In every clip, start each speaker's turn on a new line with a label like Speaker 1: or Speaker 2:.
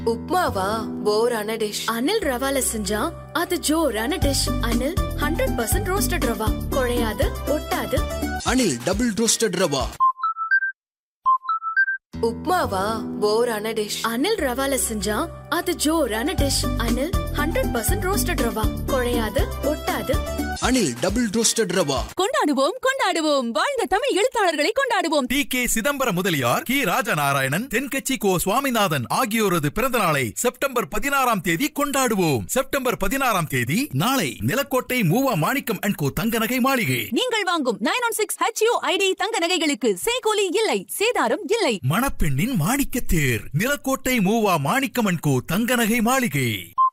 Speaker 1: உப்மாவா போரான டிஷ்
Speaker 2: அனில் ரவால செஞ்சா அது ஜோரான dish Anil hundred percent roasted ரவா குழையாது ஒட்டாது
Speaker 3: அனில் டபுள் ரோஸ்டட் ரவா
Speaker 1: உப்மாவா போரான டிஷ்
Speaker 2: அனில் ரவால செஞ்சா அது ஜோரான dish Anil hundred percent roasted ரவா குழையாது ஒட்டாது
Speaker 3: அனில் டபுள் ரோஸ்டட் ரவா
Speaker 4: கொண்டாடுவோம் கொண்டாடுவோம் வாழ்ந்த தமிழ் எழுத்தாளர்களை கொண்டாடுவோம்
Speaker 5: டி கே சிதம்பரம் முதலியார் கி ராஜநாராயணன் தென்கட்சி கோ சுவாமிநாதன் ஆகியோரது பிறந்த நாளை செப்டம்பர் பதினாறாம் தேதி கொண்டாடுவோம் செப்டம்பர் பதினாறாம் தேதி நாளை நிலக்கோட்டை மூவா மாணிக்கம் அண்ட் கோ தங்க நகை மாளிகை
Speaker 4: நீங்கள் வாங்கும் nine one six HU ID தங்க நகைகளுக்கு சேகோலி இல்லை சேதாரம் இல்லை
Speaker 5: மணப்பெண்ணின் மாணிக்க தேர் நிலக்கோட்டை மூவா மாணிக்கம் அண்ட் கோ தங்க நகை மாளிகை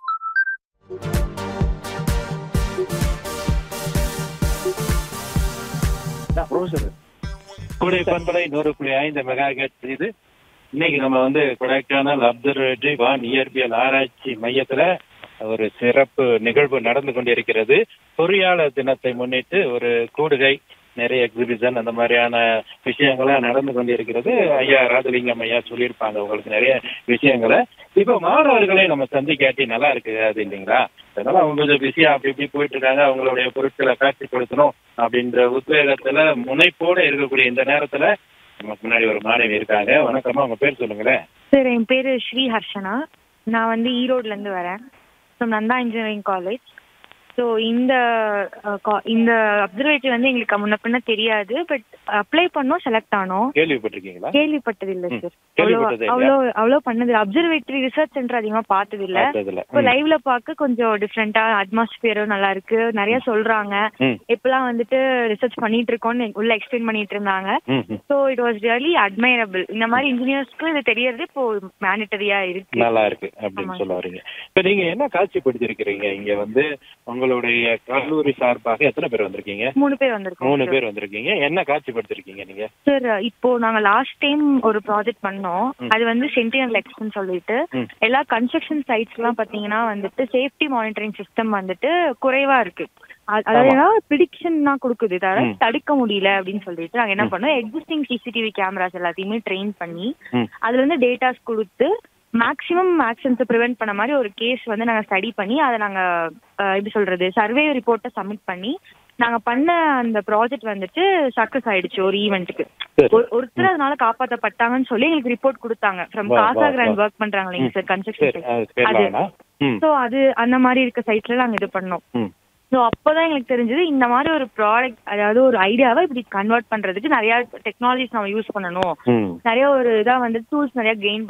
Speaker 6: கூடை பண்பலை நூறு புள்ளி ஐந்து மெகா இது இன்னைக்கு நம்ம வந்து கொடைக்கானல் அப்சர்வேட்டரி வான் இயற்பியல் ஆராய்ச்சி மையத்துல ஒரு சிறப்பு நிகழ்வு நடந்து கொண்டிருக்கிறது பொறியாளர் தினத்தை முன்னிட்டு ஒரு கூடுகை நிறைய எக்ஸிபிஷன் அந்த மாதிரியான விஷயங்கள்லாம் நடந்து கொண்டிருக்கிறது ஐயா ராஜலிங்கம் ஐயா சொல்லியிருப்பாங்க உங்களுக்கு நிறைய விஷயங்களை இப்ப மாணவர்களை நம்ம சந்திக்காட்டி நல்லா இருக்கு அது இல்லைங்களா அதனால அவங்க கொஞ்சம் பிஸியா அப்படி இப்படி போயிட்டு இருக்காங்க அவங்களுடைய பொருட்களை காட்சிப்படுத்தணும் அப்படின்ற உத்வேகத்துல முனைப்போட இருக்கக்கூடிய இந்த நேரத்துல நமக்கு முன்னாடி ஒரு மாணவி இருக்காங்க வணக்கம்மா உங்க பேர் சொல்லுங்களேன்
Speaker 7: சார் என் பேரு ஸ்ரீ ஹர்ஷனா நான் வந்து ஈரோட்ல இருந்து வரேன் so Nanda engineering college so இந்த அஹ், கா- இந்த அப்சர்வேட்டரி வந்து எங்களுக்கு முன்ன பின்ன தெரியாது பட் அப்ளை பண்ணோம் செலக்ட் ஆனோம்
Speaker 6: கேள்விப்பட்டிருக்கீங்களா
Speaker 7: கேள்விப்பட்டது இல்ல
Speaker 6: ம்.
Speaker 7: சார்
Speaker 6: கேள்விப்பட்டதே இல்லையா?
Speaker 7: அவ்வளோ அவ்வளோ பண்ணது அப்சர்வேட்டரி ரிசர்ச் சென்டர் அதிகமா பார்த்தது இல்ல
Speaker 6: பார்த்ததில்ல.
Speaker 7: இப்போ
Speaker 6: ம்.
Speaker 7: லைவ்ல பார்க்க கொஞ்சம் டிஃப்ரெண்டா அட்மாஸ்பியரும் நல்லா இருக்கு நிறைய சொல்றாங்க
Speaker 6: ம்.
Speaker 7: இப்பெல்லாம் வந்துட்டு ரிசர்ச் பண்ணிட்டு இருக்கோம்னு உள்ள எக்ஸ்பிளைன் பண்ணிட்டு இருந்தாங்க
Speaker 6: ம், ம்.
Speaker 7: So it was really admirable இந்த மாதிரி இன்ஜினியர்ஸ்க்கு இது தெரியறது இப்போ மேனிட்டரியா இருக்கு
Speaker 6: நல்லா இருக்கு அப்படின்னு
Speaker 7: ஆமா.
Speaker 6: சொல்ல வரீங்க இப்ப நீங்க என்ன காட்சிப்படுத்திருக்கிறீங்க இங்க வந்து உங்களுடைய கல்லூரி சார்பாக எத்தனை பேர் வந்திருக்கீங்க
Speaker 7: மூணு பேர் வந்திருக்கோம்
Speaker 6: மூணு
Speaker 7: sir.
Speaker 6: பேர் வந்திருக்கீங்க என்ன காட்சிப்படுத்திருக்கீங்க நீங்க
Speaker 7: சார் இப்போ நாங்க லாஸ்ட் டைம் ஒரு ப்ராஜெக்ட் பண்ணோம்
Speaker 6: ம்.
Speaker 7: அது வந்து சென்டினல் எக்ஸ்னு சொல்லிட்டு
Speaker 6: ம்.
Speaker 7: எல்லா கன்ஸ்ட்ரக்ஷன் சைட்ஸ் எல்லாம் பாத்தீங்கன்னா வந்துட்டு சேஃப்டி மானிட்டரிங் சிஸ்டம் வந்துட்டு குறைவா இருக்கு அ- அதாவது ப்ரிடிக்ஷன் தான் கொடுக்குது தவிர
Speaker 6: ம்.
Speaker 7: தடுக்க முடியல அப்படின்னு சொல்லிட்டு நாங்க என்ன
Speaker 6: ம்.
Speaker 7: பண்ணோம் எக்ஸிஸ்டிங் சிசிடிவி கேமராஸ் எல்லாத்தையுமே ட்ரெயின் பண்ணி
Speaker 6: ம்.
Speaker 7: அதுல இருந்து டேட்டாஸ் கொடுத்து மேக்ஸிமம் ஆக்ஷன்ஸை ப்ரிவென்ட் பண்ண மாதிரி ஒரு கேஸ் வந்து நாங்க ஸ்டடி பண்ணி அதை நாங்க அஹ், எப்படி சொல்றது சர்வே ரிப்போர்ட்டை சப்மிட் பண்ணி நாங்க பண்ண அந்த ப்ராஜெக்ட் வந்துட்டு சக்சஸ் ஆயிடுச்சு ஒரு ஈவெண்ட்டுக்கு
Speaker 6: சரி.
Speaker 7: ஒருத்தர் அதனால காப்பாத்தப்பட்டாங்கன்னு சொல்லி எங்களுக்கு ரிப்போர்ட் கொடுத்தாங்க ஃப்ரம்
Speaker 6: வா, வா,
Speaker 7: காசா கிராண்ட்
Speaker 6: வா.
Speaker 7: ஒர்க் பண்றாங்க இல்லைங்க சார்
Speaker 6: சரி
Speaker 7: கன்ஸ்ட்ரக்ஷன்
Speaker 6: அது பேர்
Speaker 7: அது.
Speaker 6: வேணாம். ம்
Speaker 7: ஸோ அது அந்த மாதிரி இருக்க சைட்ல நாங்க இது பண்ணோம்
Speaker 6: ம்.
Speaker 7: ஸோ அப்போதான் எங்களுக்கு தெரிஞ்சது இந்த மாதிரி ஒரு ப்ராடக்ட் அதாவது ஒரு ஐடியாவை இப்படி கன்வெர்ட் பண்றதுக்கு நிறைய டெக்னாலஜிஸ் நம்ம யூஸ் பண்ணணும்
Speaker 6: ம்
Speaker 7: நிறைய ஒரு இதா வந்து டூல்ஸ் நிறைய கெயின்